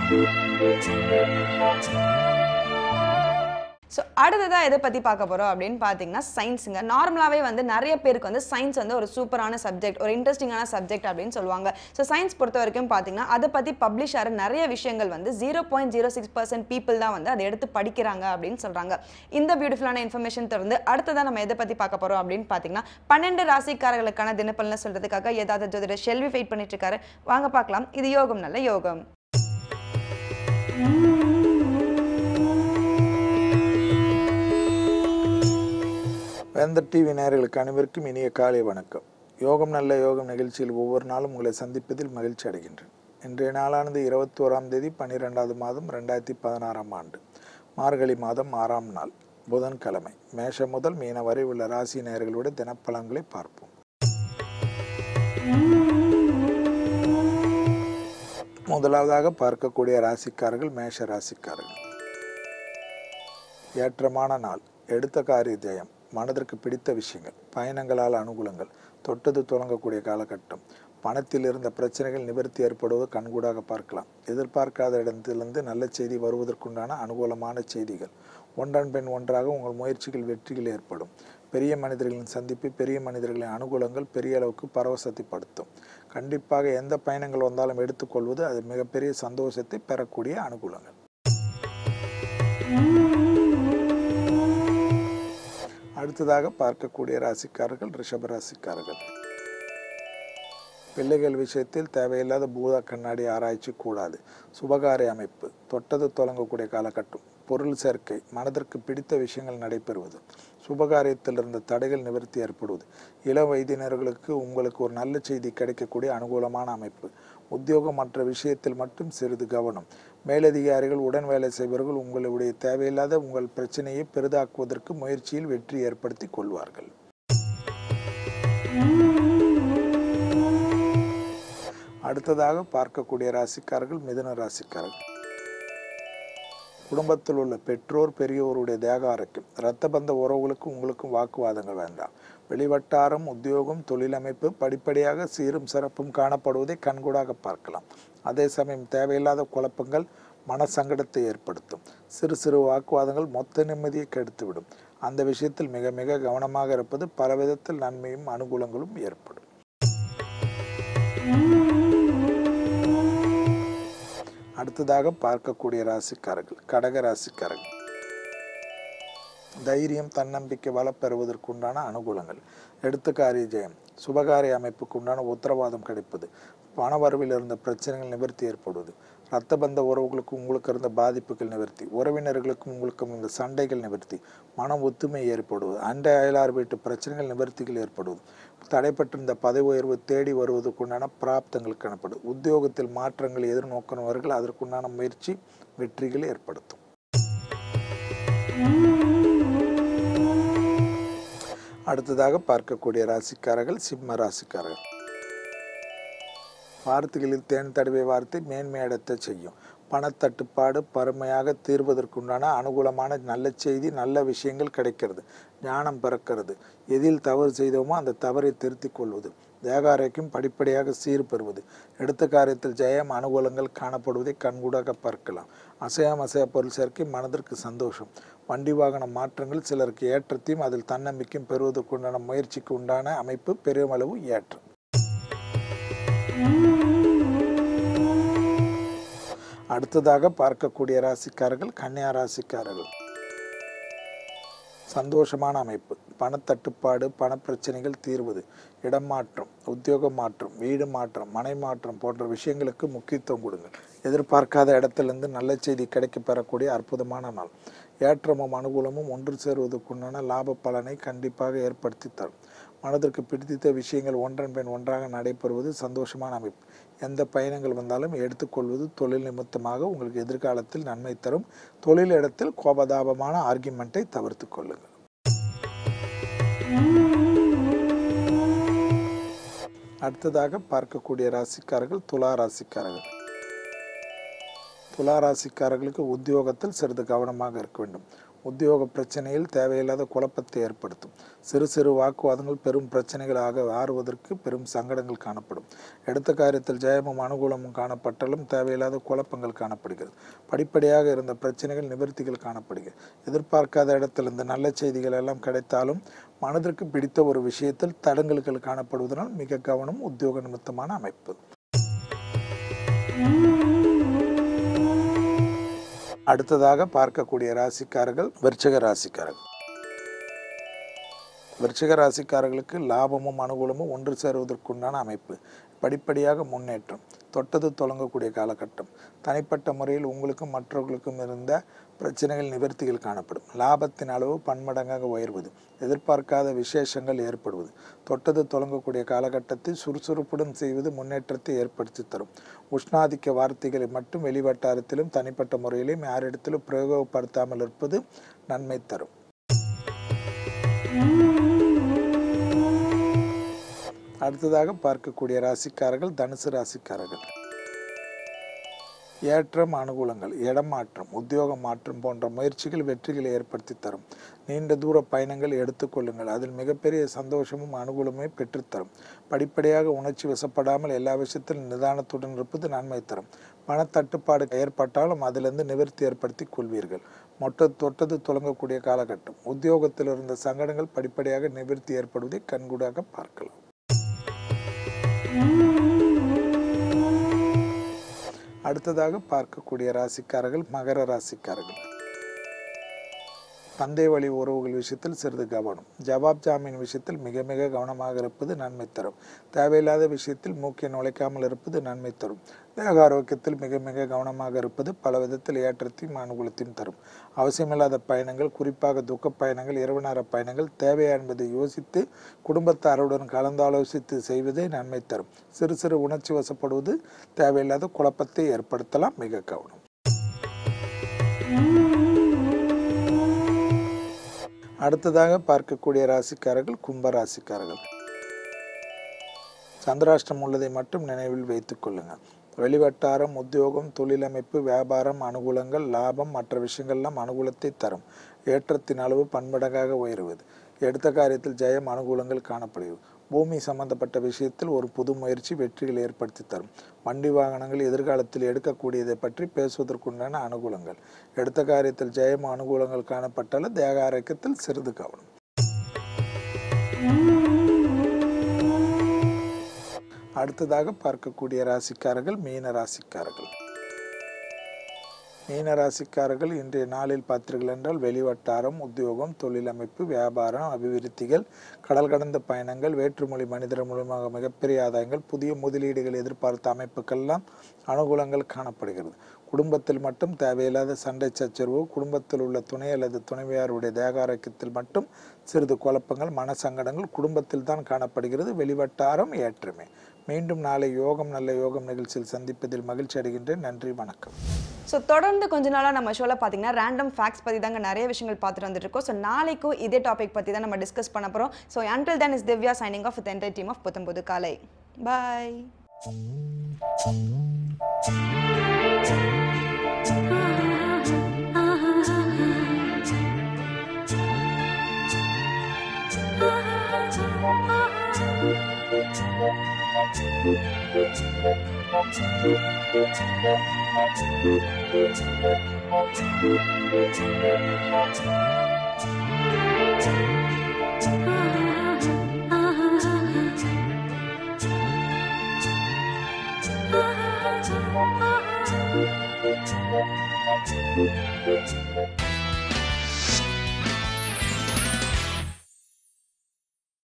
So அடுத்ததாக எதை பற்றி பார்க்க போகிறோம் அப்படின்னு பார்த்தீங்கன்னா சயின்ஸுங்க நார்மலாகவே வந்து நிறைய பேருக்கு வந்து சயின்ஸ் வந்து ஒரு சூப்பரான சப்ஜெக்ட் ஒரு இன்ட்ரெஸ்டிங்கான சப்ஜெக்ட் அப்படின்னு சொல்லுவாங்க ஸோ சயின்ஸ் பொறுத்த வரைக்கும் பார்த்தீங்கன்னா அதை பற்றி பப்ளிஷ் ஆகிற நிறைய விஷயங்கள் வந்து zero point zero six percent people தான் வந்து அதை எடுத்து படிக்கிறாங்க அப்படின்னு சொல்கிறாங்க இந்த பியூட்டிஃபுல்லான இன்ஃபர்மேஷன் தொடர்ந்து அடுத்ததாக நம்ம எதை பற்றி பார்க்க போகிறோம் அப்படின்னு பார்த்தீங்கன்னா பன்னெண்டு ராசிக்காரர்களுக்கான தினப்பலனை சொல்கிறதுக்காக ஏதாவது ஜோதிடர் ஷெல்வி வெயிட் பண்ணிட்டு இருக்காரு வாங்க பார்க்கலாம் இது யோகம் நல்ல யோகம் வேந்தர் டிவி நேயர்களுக்கு அனைவருக்கும் இனிய காலை வணக்கம் யோகம் நல்ல யோகம் நிகழ்ச்சியில் ஒவ்வொரு நாளும் உங்களை சந்திப்பதில் மகிழ்ச்சி அடைகின்றேன் இன்றைய நாளானது இருபத்தி ஓராம் தேதி பன்னிரெண்டாவது மாதம் ரெண்டாயிரத்தி பதினாறாம் ஆண்டு மார்கழி மாதம் ஆறாம் நாள் புதன்கிழமை மேஷம் முதல் மீன வரை உள்ள ராசி நேயர்களுடைய தினப்பலன்களை பார்ப்போம் முதலாவதாக பார்க்கக்கூடிய ராசிக்காரர்கள் மேஷ ராசிக்காரர்கள் ஏற்றமான நாள் எடுத்த காரிய ஜெயம் மனதிற்கு பிடித்த விஷயங்கள் பயணங்களால் அனுகூலங்கள் தொட்டது தொடங்கக்கூடிய காலகட்டம் பணத்தில் இருந்த பிரச்சனைகள் நிவர்த்தி ஏற்படுவது கண்கூடாக பார்க்கலாம் எதிர்பார்க்காத இடத்திலிருந்து நல்ல செய்தி வருவதற்குண்டான அனுகூலமான செய்திகள் ஒன்றன் பெண் ஒன்றாக உங்கள் முயற்சிகள் வெற்றிகள் ஏற்படும் பெரிய மனிதர்களின் சந்திப்பு பெரிய மனிதர்களின் அனுகூலங்கள் பெரிய அளவுக்கு பரவசத்தை படுத்தும் கண்டிப்பாக எந்த பயணங்கள் வந்தாலும் எடுத்துக்கொள்வது அது மிகப்பெரிய சந்தோஷத்தை பெறக்கூடிய அனுகூலங்கள் அடுத்ததாக பார்க்கக்கூடிய ராசிக்காரர்கள் ரிஷப ராசிக்காரர்கள் பிள்ளைகள் விஷயத்தில் தேவையில்லாத பூதா கண்ணாடி ஆராய்ச்சி கூடாது சுபகாரிய அமைப்பு தொட்டது தொடங்கக்கூடிய காலகட்டம் பொருள் சேர்க்கை மனதிற்கு பிடித்த விஷயங்கள் நடைபெறுவது சுபகாரியத்தில் இருந்த தடைகள் நிவர்த்தி ஏற்படுவது இள வயதினர்களுக்கு உங்களுக்கு ஒரு நல்ல செய்தி கிடைக்கக்கூடிய அனுகூலமான அமைப்பு உத்தியோகம் மற்ற விஷயத்தில் மட்டும் சிறிது கவனம் மேலதிகாரிகள் உடன் வேலை செய்பவர்கள் உங்களுடைய தேவையில்லாத உங்கள் பிரச்சனையை பெரிதாக்குவதற்கு முயற்சியில் வெற்றி ஏற்படுத்தி கொள்வார்கள் அடுத்ததாக பார்க்கக்கூடிய ராசிக்காரர்கள் மிதுன ராசிக்காரர்கள் குடும்பத்தில் உள்ள பெற்றோர் பெரியோருடைய தேக ஆரோக்கியம் இரத்த பந்த உறவுகளுக்கும் உங்களுக்கும் வாக்குவாதங்கள் வேண்டாம் வெளிவட்டாரம் உத்தியோகம் தொழிலமைப்பு படிப்படியாக சீரும் சிறப்பும் காணப்படுவதை கண்கூடாக பார்க்கலாம் அதே சமயம் தேவையில்லாத குழப்பங்கள் மன சங்கடத்தை ஏற்படுத்தும் சிறு சிறு வாக்குவாதங்கள் மொத்த நிம்மதியை கெடுத்துவிடும் அந்த விஷயத்தில் மிக மிக கவனமாக இருப்பது பல விதத்தில் நன்மையும் அனுகூலங்களும் ஏற்படும் அடுத்ததாக பார்க்கக்கூடிய ராசிக்காரர்கள் கடக ராசிக்காரர்கள் தைரியம் தன்னம்பிக்கை வளப்பெறுவதற்குண்டான அனுகூலங்கள் எடுத்த காரிய ஜெயம் சுபகாரிய அமைப்புக்கு உண்டான உத்தரவாதம் கிடைப்பது பண வரவில் இருந்த பிரச்சனைகள் நிவர்த்தி ஏற்படுவது இரத்த பந்த உறவுகளுக்கு உங்களுக்கு இருந்த பாதிப்புகள் நிவர்த்தி உறவினர்களுக்கும் உங்களுக்கும் இந்த சண்டைகள் நிவர்த்தி மன ஒத்துமை ஏற்படுவது அண்டை அயலார் வீட்டு பிரச்சனைகள் நிவர்த்திகள் ஏற்படுவது தடைப்பட்டிருந்த பதவி உயர்வு தேடி வருவதற்குண்டான பிராப்தங்கள் காணப்படும் உத்தியோகத்தில் மாற்றங்கள் எதிர்நோக்கினவர்கள் அதற்குண்டான முயற்சி வெற்றிகளை ஏற்படுத்தும் அடுத்ததாக பார்க்கக்கூடிய ராசிக்காரர்கள் சிம்ம ராசிக்காரர்கள் வார்த்தைகளில் தேன் தடவை வார்த்தை மேன்மையடைத்த செய்யும் பணத்தட்டுப்பாடு பருமையாக தீர்வதற்குண்டான அனுகூலமான நல்ல செய்தி நல்ல விஷயங்கள் கிடைக்கிறது ஞானம் பிறக்கிறது எதில் தவறு செய்தோமோ அந்த தவறை திருத்திக் கொள்வது தேகாரைக்கும் படிப்படியாக சீர் பெறுவது எடுத்த காரியத்தில் ஜெயம் அனுகூலங்கள் காணப்படுவதை கண்கூடாக பார்க்கலாம் அசையாம அசையா பொருள் சேர்க்கை மனதிற்கு சந்தோஷம் வண்டி வாகன மாற்றங்கள் சிலருக்கு ஏற்றத்தையும் அதில் தன்னம்பிக்கையும் பெறுவதற்குண்டான முயற்சிக்கு உண்டான அமைப்பு பெருமளவு ஏற்றம் அடுத்ததாக பார்க்கக்கூடிய ராசிக்காரர்கள் கன்னியா ராசிக்காரர்கள் சந்தோஷமான அமைப்பு பணத்தட்டுப்பாடு பணப்பிரச்சனைகள் தீர்வது இடம் மாற்றம் உத்தியோக மாற்றம் வீடு மாற்றம் மனை மாற்றம் போன்ற விஷயங்களுக்கு முக்கியத்துவம் கொடுங்கள் எதிர்பார்க்காத இடத்திலிருந்து நல்ல செய்தி கிடைக்க பெறக்கூடிய அற்புதமான நாள் ஏற்றமும் அனுகூலமும் ஒன்று சேருவதற்குண்டான லாப பலனை கண்டிப்பாக ஏற்படுத்தி தரும் மனதிற்கு பிடித்த விஷயங்கள் ஒன்றன் பின் ஒன்றாக நடைபெறுவது சந்தோஷமான அமைப்பு எந்த பயணங்கள் வந்தாலும் எடுத்துக்கொள்வது தொழில் நிமித்தமாக உங்களுக்கு எதிர்காலத்தில் நன்மை தரும் தொழில் இடத்தில் கோபதாபமான ஆர்கியுமெண்ட்டை தவிர்த்து கொள்ளுங்கள் அடுத்ததாக பார்க்கக்கூடிய ராசிக்காரர்கள் துலா ராசிக்காரர்கள் துலா ராசிக்காரர்களுக்கு உத்தியோகத்தில் சிறிது கவனமாக இருக்க வேண்டும் உத்தியோக பிரச்சனையில் தேவையில்லாத குழப்பத்தை ஏற்படுத்தும் சிறு சிறு வாக்குவாதங்கள் பெரும் பிரச்சனைகளாக ஆறுவதற்கு பெரும் சங்கடங்கள் காணப்படும் எடுத்த காரியத்தில் ஜெயமும் அனுகூலமும் காணப்பட்டாலும் தேவையில்லாத குழப்பங்கள் காணப்படுகிறது படிப்படியாக இருந்த பிரச்சனைகள் நிவர்த்திகள் காணப்படுகிறது எதிர்பார்க்காத இடத்திலிருந்து நல்ல செய்திகள் எல்லாம் கிடைத்தாலும் மனதிற்கு பிடித்த ஒரு விஷயத்தில் தடங்கல்கள் காணப்படுவதனால் மிக கவனம் உத்தியோக நிமித்தமான அமைப்பு அடுத்ததாக பார்க்கக்கூடிய ராசிக்காரர்கள் விருச்சிக ராசிக்காரர்கள் விருச்சிக ராசிக்காரர்களுக்கு லாபமும் அனுகூலமும் ஒன்று சேருவதற்குண்டான அமைப்பு படிப்படியாக முன்னேற்றம் தொட்டது தொடங்கக்கூடிய காலகட்டம் தனிப்பட்ட முறையில் உங்களுக்கும் மற்றவர்களுக்கும் இருந்த பிரச்சனைகள் நிவர்த்திகள் காணப்படும் லாபத்தின் அளவு பன்மடங்காக உயர்வது எதிர்பார்க்காத விசேஷங்கள் ஏற்படுவது தொட்டது தொடங்கக்கூடிய காலகட்டத்தில் சுறுசுறுப்புடன் செய்வது முன்னேற்றத்தை ஏற்படுத்தி தரும் உஷ்ணாதிக்க வார்த்தைகளை மட்டும் வெளிவட்டாரத்திலும் தனிப்பட்ட முறையிலும் யாரிடத்திலும் பிரயோகப்படுத்தாமல் இருப்பது நன்மை தரும் அடுத்ததாக பார்க்கக்கூடிய ராசிக்காரர்கள் தனுசு ராசிக்காரர்கள் ஏற்றம் அனுகூலங்கள் இடமாற்றம் உத்தியோக மாற்றம் போன்ற முயற்சிகள் வெற்றிகளை ஏற்படுத்தி தரும் நீண்ட தூர பயணங்கள் எடுத்துக்கொள்ளுங்கள் அதில் மிகப்பெரிய சந்தோஷமும் அனுகூலமே பெற்றுத்தரும் படிப்படியாக உணர்ச்சி வசப்படாமல் எல்லா விஷயத்திலும் நிதானத்துடன் இருப்பது நன்மை தரும் பணத்தட்டுப்பாடு ஏற்பட்டாலும் அதிலிருந்து நிவர்த்தி ஏற்படுத்தி கொள்வீர்கள் மொட்ட தொட்டது தொடங்கக்கூடிய காலகட்டம் உத்தியோகத்தில் இருந்த சங்கடங்கள் படிப்படியாக நிவர்த்தி ஏற்படுவதை கண்கூடாக பார்க்கலாம் அடுத்ததாக பார்க்கக்கூடிய ராசிக்காரர்கள் மகர ராசிக்காரர்கள் தந்தை வழி உறவுகள் விஷயத்தில் சிறிது கவனம் ஜவாப் ஜாமீன் விஷயத்தில் மிக மிக கவனமாக இருப்பது நன்மை தரும் தேவையில்லாத விஷயத்தில் மூக்கை நுழைக்காமல் இருப்பது நன்மை தரும் தேக ஆரோக்கியத்தில் மிக மிக கவனமாக இருப்பது பல விதத்தில் ஏற்றத்தையும் அனுகூலத்தையும் தரும் அவசியமில்லாத பயணங்கள் குறிப்பாக துக்க பயணங்கள் இரவு நேர பயணங்கள் தேவையா என்பதை யோசித்து குடும்பத்தாருடன் கலந்தாலோசித்து செய்வதே நன்மை தரும் சிறு சிறு உணர்ச்சி வசப்படுவது தேவையில்லாத குழப்பத்தை ஏற்படுத்தலாம் மிக கவனம் அடுத்ததாக பார்க்கக்கூடிய ராசிக்காரர்கள் கும்ப ராசிக்காரர்கள் சந்திராஷ்டம் உள்ளதை மட்டும் நினைவில் வைத்துக் கொள்ளுங்கள் வெளிவட்டாரம் உத்தியோகம் தொழிலமைப்பு வியாபாரம் அனுகூலங்கள் லாபம் மற்ற விஷயங்கள்லாம் அனுகூலத்தை தரும் ஏற்றத்தின் அளவு பன்மடங்காக உயருவது எடுத்த காரியத்தில் ஜெயம் அனுகூலங்கள் காணப்படுகிறது பூமி சம்பந்தப்பட்ட விஷயத்தில் ஒரு புது முயற்சி வெற்றிகள் ஏற்படுத்தி தரும் வண்டி வாகனங்கள் எதிர்காலத்தில் எடுக்கக்கூடியதை பற்றி பேசுவதற்குண்டான அனுகூலங்கள் எடுத்த காரியத்தில் ஜெயம் அனுகூலங்கள் காணப்பட்டாலும் தேக ஆரோக்கியத்தில் சிறிது கவனம் அடுத்ததாக பார்க்கக்கூடிய ராசிக்காரர்கள் மீன ராசிக்காரர்கள் மீன ராசிக்காரர்கள் இன்றைய நாளில் பார்த்தீர்கள் என்றால் வெளிவட்டாரம் உத்தியோகம் தொழிலமைப்பு வியாபாரம் அபிவிருத்திகள் கடல் கடந்த பயணங்கள் வேற்றுமொழி மனிதர் மூலமாக மிகப்பெரிய ஆதாயங்கள் புதிய முதலீடுகள் எதிர்பார்த்த அமைப்புக்கெல்லாம் அனுகூலங்கள் காணப்படுகிறது குடும்பத்தில் மட்டும் தேவையில்லாத சண்டை சச்சரவு குடும்பத்தில் உள்ள துணை அல்லது துணைவியாருடைய தேகாரோக்கியத்தில் மட்டும் சிறிது குழப்பங்கள் மனசங்கடங்கள் குடும்பத்தில் தான் காணப்படுகிறது வெளிவட்டாரம் ஏற்றுமே மீண்டும் நாளை யோகம் நல்ல யோகம் நிகழ்ச்சியில் சந்திப்பதில் மகிழ்ச்சி அடைகின்றேன் நன்றி வணக்கம் ஸோ தொடர்ந்து கொஞ்ச நாளாக நம்ம ஷோவில் பார்த்தீங்கன்னா ரேண்டம் ஃபேக்ட்ஸ் பற்றி தாங்க நிறைய விஷயங்கள் பார்த்துட்டு வந்துட்டு இருக்கோம் ஸோ நாளைக்கும் இதே டாபிக் பற்றி தான் நம்ம டிஸ்கஸ் பண்ண போகிறோம் so until then is Divya signing off with entire team of Puthampudhu Kaalai bye Thank you.